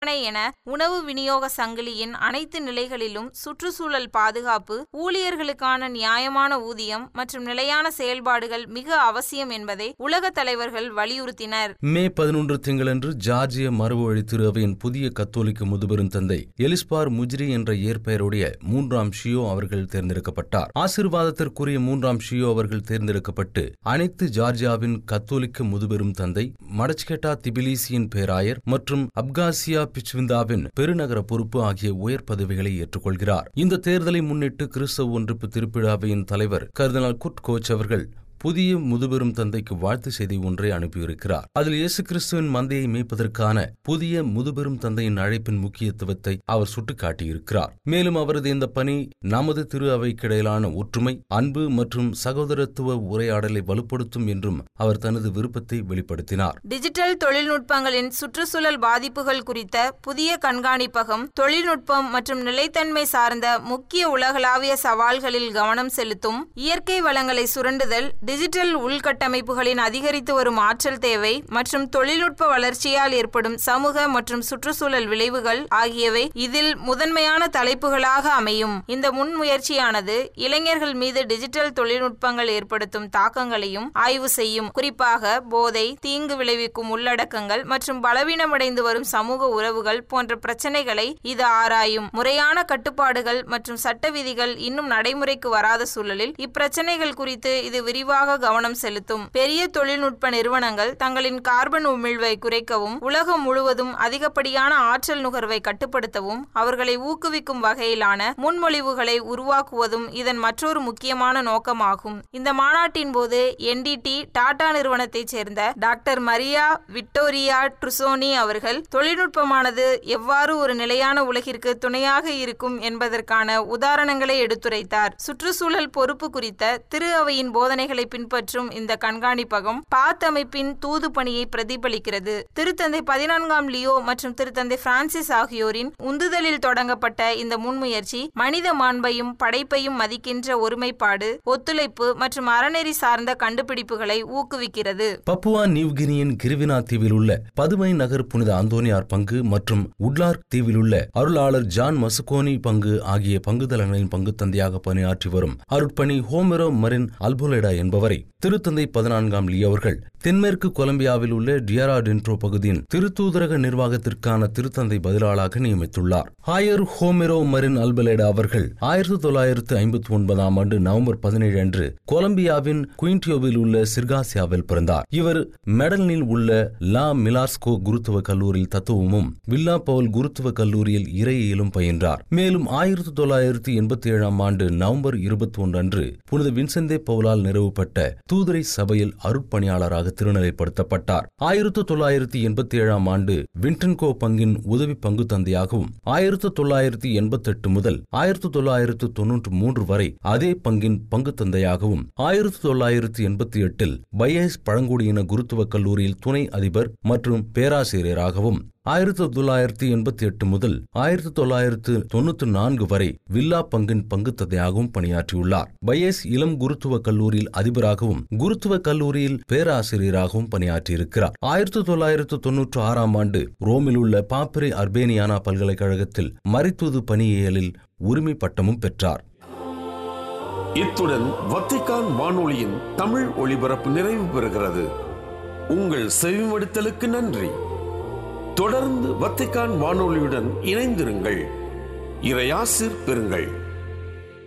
விற்பனை என உணவு விநியோக சங்கிலியின் அனைத்து நிலைகளிலும் சுற்றுச்சூழல் பாதுகாப்பு ஊழியர்களுக்கான நியாயமான ஊதியம் மற்றும் நிலையான செயல்பாடுகள் மிக அவசியம் என்பதை உலக தலைவர்கள் வலியுறுத்தினர் மே பதினொன்று திங்களன்று ஜார்ஜிய மரபுவழி திரு அவையின் புதிய கத்தோலிக்க முதுபெரும் தந்தை எலிஸ்பார் முஜ்ரி என்ற இயற்பெயருடைய மூன்றாம் ஷியோ அவர்கள் தேர்ந்தெடுக்கப்பட்டார் ஆசீர்வாதத்திற்குரிய மூன்றாம் ஷியோ அவர்கள் தேர்ந்தெடுக்கப்பட்டு அனைத்து ஜார்ஜியாவின் கத்தோலிக்க முதுபெரும் தந்தை மடச்கெட்டா திபிலிசியின் பேராயர் மற்றும் அப்காசியா பிச்விந்தாவின் பெருநகர பொறுப்பு ஆகிய உயர் பதவிகளை ஏற்றுக்கொள்கிறார் இந்த தேர்தலை முன்னிட்டு கிறிஸ்தவ ஒன்றிப்பு திருப்பிழாவையின் தலைவர் கர்தினால் குட் கோச் அவர்கள் புதிய முதுபெரும் தந்தைக்கு வாழ்த்து செய்தி ஒன்றை அனுப்பியிருக்கிறார் அதில் இயேசு கிறிஸ்துவின் மந்தையை மேய்ப்பதற்கான புதிய முதுபெரும் தந்தையின் அழைப்பின் முக்கியத்துவத்தை அவர் சுட்டிக்காட்டியிருக்கிறார் மேலும் அவரது இந்த பணி நமது திரு அவைக்கிடையிலான ஒற்றுமை அன்பு மற்றும் சகோதரத்துவ உரையாடலை வலுப்படுத்தும் என்றும் அவர் தனது விருப்பத்தை வெளிப்படுத்தினார் டிஜிட்டல் தொழில்நுட்பங்களின் சுற்றுச்சூழல் பாதிப்புகள் குறித்த புதிய கண்காணிப்பகம் தொழில்நுட்பம் மற்றும் நிலைத்தன்மை சார்ந்த முக்கிய உலகளாவிய சவால்களில் கவனம் செலுத்தும் இயற்கை வளங்களை சுரண்டுதல் டிஜிட்டல் உள்கட்டமைப்புகளின் அதிகரித்து வரும் ஆற்றல் தேவை மற்றும் தொழில்நுட்ப வளர்ச்சியால் ஏற்படும் சமூக மற்றும் சுற்றுச்சூழல் விளைவுகள் ஆகியவை இதில் முதன்மையான தலைப்புகளாக அமையும் இந்த முன்முயற்சியானது இளைஞர்கள் மீது டிஜிட்டல் தொழில்நுட்பங்கள் ஏற்படுத்தும் தாக்கங்களையும் ஆய்வு செய்யும் குறிப்பாக போதை தீங்கு விளைவிக்கும் உள்ளடக்கங்கள் மற்றும் பலவீனமடைந்து வரும் சமூக உறவுகள் போன்ற பிரச்சனைகளை இது ஆராயும் முறையான கட்டுப்பாடுகள் மற்றும் சட்ட விதிகள் இன்னும் நடைமுறைக்கு வராத சூழலில் இப்பிரச்சனைகள் குறித்து இது விரிவாக கவனம் செலுத்தும் பெரிய தொழில்நுட்ப நிறுவனங்கள் தங்களின் கார்பன் உமிழ்வை குறைக்கவும் உலகம் முழுவதும் அதிகப்படியான ஆற்றல் நுகர்வை கட்டுப்படுத்தவும் அவர்களை ஊக்குவிக்கும் வகையிலான முன்மொழிவுகளை உருவாக்குவதும் இதன் மற்றொரு முக்கியமான நோக்கமாகும் இந்த மாநாட்டின் போது என்டிடி டாடா நிறுவனத்தைச் சேர்ந்த டாக்டர் மரியா விக்டோரியா ட்ருசோனி அவர்கள் தொழில்நுட்பமானது எவ்வாறு ஒரு நிலையான உலகிற்கு துணையாக இருக்கும் என்பதற்கான உதாரணங்களை எடுத்துரைத்தார் சுற்றுச்சூழல் பொறுப்பு குறித்த திரு அவையின் போதனைகளை பின்பற்றும் இந்த கண்காணிப்பகம் பாத் அமைப்பின் தூது பணியை பிரதிபலிக்கிறது திருத்தந்தை பதினான்காம் லியோ மற்றும் திருத்தந்தை பிரான்சிஸ் ஆகியோரின் உந்துதலில் தொடங்கப்பட்ட இந்த முன்முயற்சி மனித மாண்பையும் படைப்பையும் மதிக்கின்ற ஒருமைப்பாடு ஒத்துழைப்பு மற்றும் அறநெறி சார்ந்த கண்டுபிடிப்புகளை ஊக்குவிக்கிறது பப்புவா நியூகினியின் கிரிவினா தீவில் உள்ள பதுமை நகர் புனித அந்தோனியார் பங்கு மற்றும் உட்லார்க் தீவில் உள்ள அருளாளர் ஜான் மசுகோனி பங்கு ஆகிய பங்குதலங்களின் பங்கு தந்தையாக பணியாற்றி வரும் அருட்பணி ஹோமெரோ மரின் அல்போலெடா என்பவரை திருத்தந்தை பதினான்காம் லீ அவர்கள் தென்மேற்கு கொலம்பியாவில் உள்ள டியரா டென்ட்ரோ பகுதியின் திருத்தூதரக நிர்வாகத்திற்கான திருத்தந்தை பதிலாளாக நியமித்துள்ளார் ஹாயர் ஹோமெரோ மரின் அல்பலேடா அவர்கள் ஆயிரத்தி தொள்ளாயிரத்து ஐம்பத்தி ஒன்பதாம் ஆண்டு நவம்பர் பதினேழு அன்று கொலம்பியாவின் குயின்டியோவில் உள்ள சிர்காசியாவில் பிறந்தார் இவர் மெடலினில் உள்ள லா மிலார்ஸ்கோ குருத்துவ கல்லூரியில் தத்துவமும் வில்லா பவுல் குருத்துவ கல்லூரியில் இறையியலும் பயின்றார் மேலும் ஆயிரத்தி தொள்ளாயிரத்தி எண்பத்தி ஏழாம் ஆண்டு நவம்பர் இருபத்தி ஒன்று அன்று புனித வின்செந்தே பவுலால் நிறுவப்பட்ட தூதரை சபையில் அருட்பணியாளராக திருநிலைப்படுத்தப்பட்டார் ஆயிரத்தி தொள்ளாயிரத்தி எண்பத்தி ஏழாம் ஆண்டு விண்டன்கோ பங்கின் உதவி பங்கு தந்தையாகவும் ஆயிரத்தி தொள்ளாயிரத்தி எண்பத்தி எட்டு முதல் ஆயிரத்தி தொள்ளாயிரத்து தொன்னூற்று மூன்று வரை அதே பங்கின் பங்கு தந்தையாகவும் ஆயிரத்தி தொள்ளாயிரத்தி எண்பத்தி எட்டில் பையஸ் பழங்குடியின குருத்துவ கல்லூரியில் துணை அதிபர் மற்றும் பேராசிரியராகவும் ஆயிரத்தி தொள்ளாயிரத்தி எண்பத்தி எட்டு முதல் ஆயிரத்தி தொள்ளாயிரத்து தொண்ணூத்தி நான்கு வரை வில்லா பங்கின் பங்குத்தந்தையாகவும் பணியாற்றியுள்ளார் பையஸ் இளம் குருத்துவ கல்லூரியில் அதிபராகவும் குருத்துவ கல்லூரியில் பேராசிரியராகவும் பணியாற்றியிருக்கிறார் ஆயிரத்தி தொள்ளாயிரத்து தொன்னூற்று ஆறாம் ஆண்டு ரோமில் உள்ள பாப்பிரை அர்பேனியானா பல்கலைக்கழகத்தில் மரித்துது பணியியலில் உரிமை பட்டமும் பெற்றார் இத்துடன் வத்திக்கான் வானொலியின் தமிழ் ஒளிபரப்பு நிறைவு பெறுகிறது உங்கள் செவிமடுத்தலுக்கு நன்றி தொடர்ந்து வத்திக்கான் வானொலியுடன் இணைந்திருங்கள் இறையாசிர் பெறுங்கள்